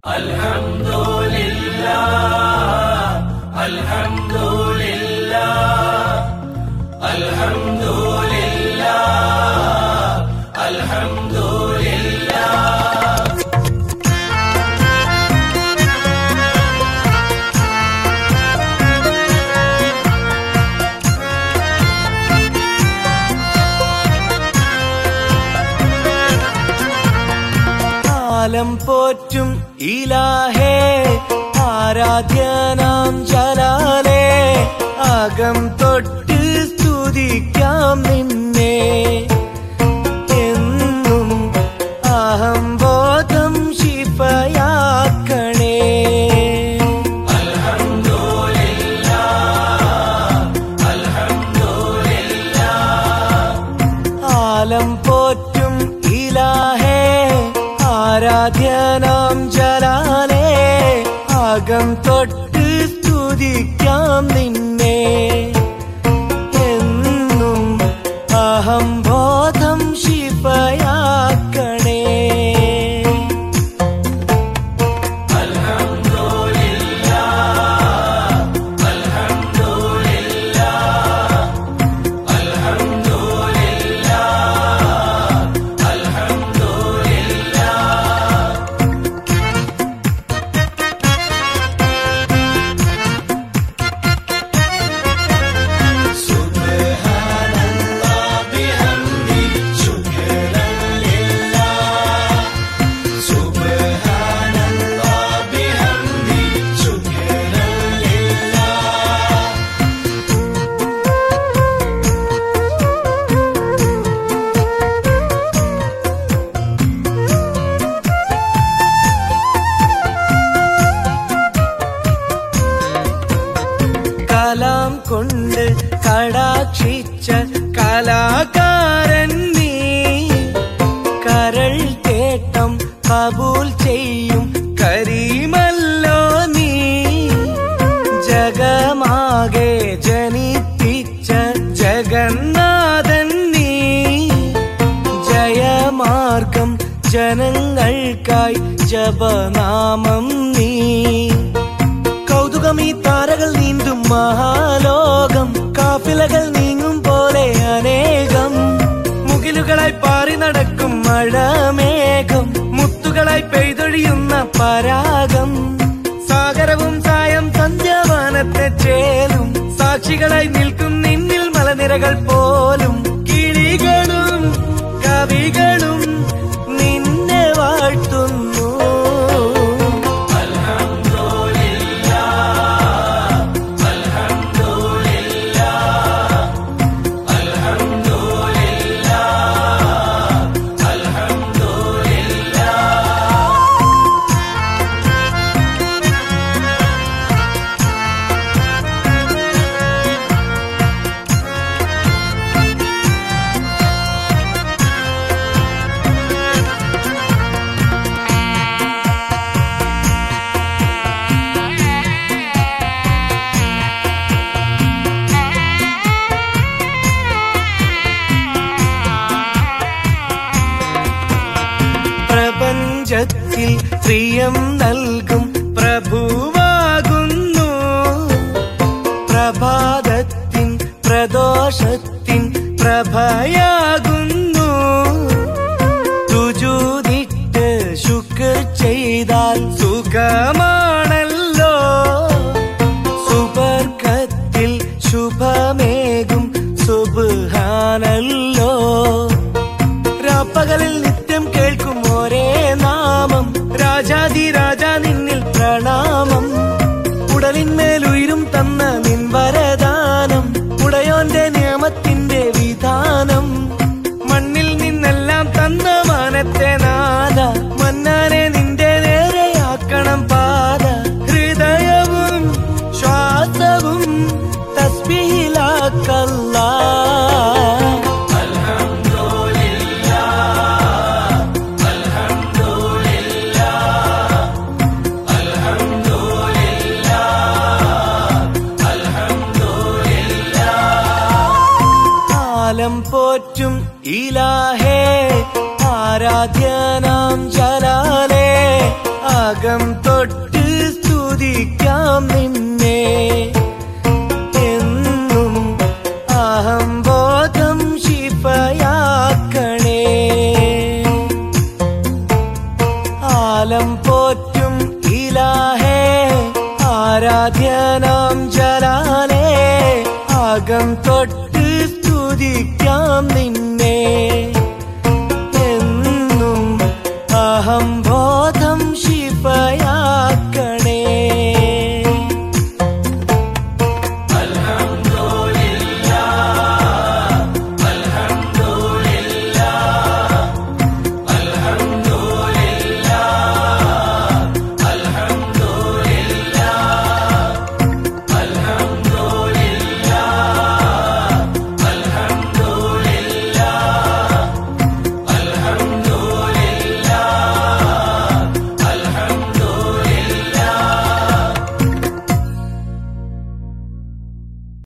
الحمد لله الحمد لله الحمد لله الحمد لله കാലം പോറ്റും ഇലാഹേ ആരാധ്യനാം ജലാലേ അകം തൊട്ട് സ്തുതിക്കാം നിന്നെ എന്നും അഹംബോധം ശിഫയാക്കണേ ആലം പോറ്റും ഇലാഹേ ആരാധ്യനാം ജലാലേ അകം തൊട്ട് സ്തുതിക്കാം നിന്നെ എന്നും അഹംബോധം ശിഫയാക്കണേ കലാം കൊണ്ട് കടാക്ഷിച്ച കലാകാരൻ നീ കരൾ തേട്ടം കബൂൽ ചെയ്യും കരീമല്ലോ നീ ജഗമാകെ ജനിപ്പിച്ച ജഗന്നാഥൻ നീ ജയമാർഗം ജനങ്ങൾക്കായി ജപനാമം നീ കൗതുകം ഈ താരകൾ നീന്തും മഹാലോകം കാഫിലകൾ നീങ്ങും പോലെ അനേകം മുകിലുകളായി പാറി നടക്കും മഴമേഘം മുത്തുകളായി പെയ്തൊഴിയുന്ന പരാഗം സാഗരവും സായം സന്ധ്യാവാനത്തെ ചേലും സാക്ഷികളായി നിൽക്കും നിന്നിൽ മലനിരകൾ പോലും കിളികളും കവികളും നിന്നെ വാഴ്ത്തുന്നു പ്രപഞ്ചത്തിൽ പ്രിയം നൽകും പ്രഭുവാകുന്നു പ്രഭാതത്തിൻ പ്രദോഷത്തിൻ പ്രഭയാകുന്നു തുജൂതിട്ട് ശുക്ർ ചെയ്താൽ സുഖമാണല്ലോ സുബർക്കത്തിൽ ശുഭമേകും സുബ്ഹാനല്ലോ രാപ്പകലിൽ നിത്യം കേൾക്കും ഒരേ നാമം രാജാതി രാജാ നിന്നിൽ പ്രണാമം ഉടലിന്മേൽ ഉയരും തന്ന നിൻ വരദാനം ഉടയോന്റെ നിയമത്തിന്റെ വിധാനം മണ്ണിൽ നിന്നെല്ലാം തന്ന മാനത്തെ നാദ മന്നാനെ നിന്റെ നേരെയാക്കണം പാത ഹൃദയവും ശ്വാസവും തസ്ബിഹിലാക്കല്ല الحمد അകം തൊട്ട് സ്തുതിക്കാം നിന്നെ എന്നും അഹംബോധം ശിഫയാക്കണേ ആലം പോറ്റും ഇലാഹേ ആരാധ്യനാം ജലാലേ അകം തൊട്ട് സ്തുതിക്കാം നിന്നെ എന്നും അഹംബോധം ശിഫയാ